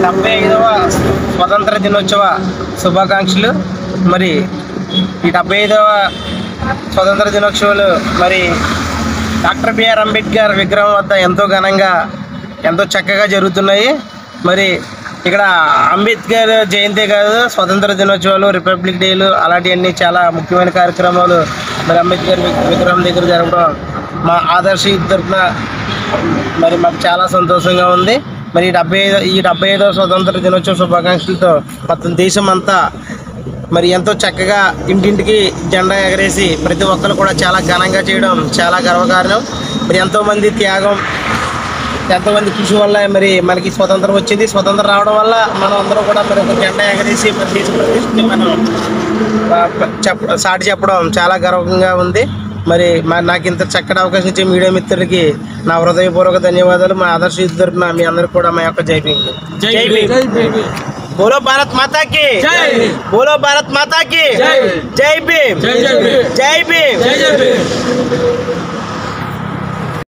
డెబ్బై ఐదవ స్వతంత్ర దినోత్సవ శుభాకాంక్షలు మరి ఈ డెబ్బై ఐదవ స్వతంత్ర దినోత్సవాలు మరి డాక్టర్ బిఆర్ అంబేద్కర్ విగ్రహం వద్ద ఎంతో ఘనంగా ఎంతో చక్కగా జరుగుతున్నాయి మరి ఇక్కడ అంబేద్కర్ జయంతి కాదు స్వతంత్ర దినోత్సవాలు రిపబ్లిక్ డేలు అలాంటివన్నీ చాలా ముఖ్యమైన కార్యక్రమాలు మరి అంబేద్కర్ వి- విగ్రహం దగ్గర జరగడం మా ఆదర్శ యూత్ తరఫున మరి మాకు చాలా సంతోషంగా ఉంది మరి ఈ డెబ్బై ఐదు ఈ డెబ్బై ఐదవ స్వతంత్ర దినోత్సవ శుభాకాంక్షలతో మొత్తం దేశం అంతా మరి ఎంతో చక్కగా ఇంటింటికి జెండా ఎగరేసి ప్రతి ఒక్కరు కూడా చాలా ఘనంగా చేయడం చాలా గర్వకారణం మరి ఎంతోమంది త్యాగం ఎంతోమంది కృషి వల్ల మరి మనకి స్వతంత్రం వచ్చింది స్వతంత్రం రావడం వల్ల మనం అందరం కూడా మరి ఒక జెండా ఎగరేసి మన దేశ ప్రతిష్టని మనం ఆ, చెప్ప సాటి చెప్పడం చాలా గర్వంగా ఉంది మరి మరి నాకు ఇంత చక్కటి అవకాశం ఇచ్చే మీడియా మిత్రులకి నా హృదయపూర్వక ధన్యవాదాలు మా ఆదర్శ యూత్ తరపున మీ అందరికి కూడా మా యొక్క జై భీమ్ జై భీమ్ బోలో భారత్ మాతా కి బోలో భారత్ మాతా కి జై భీమ్ జై భీమ్ జై భీమ్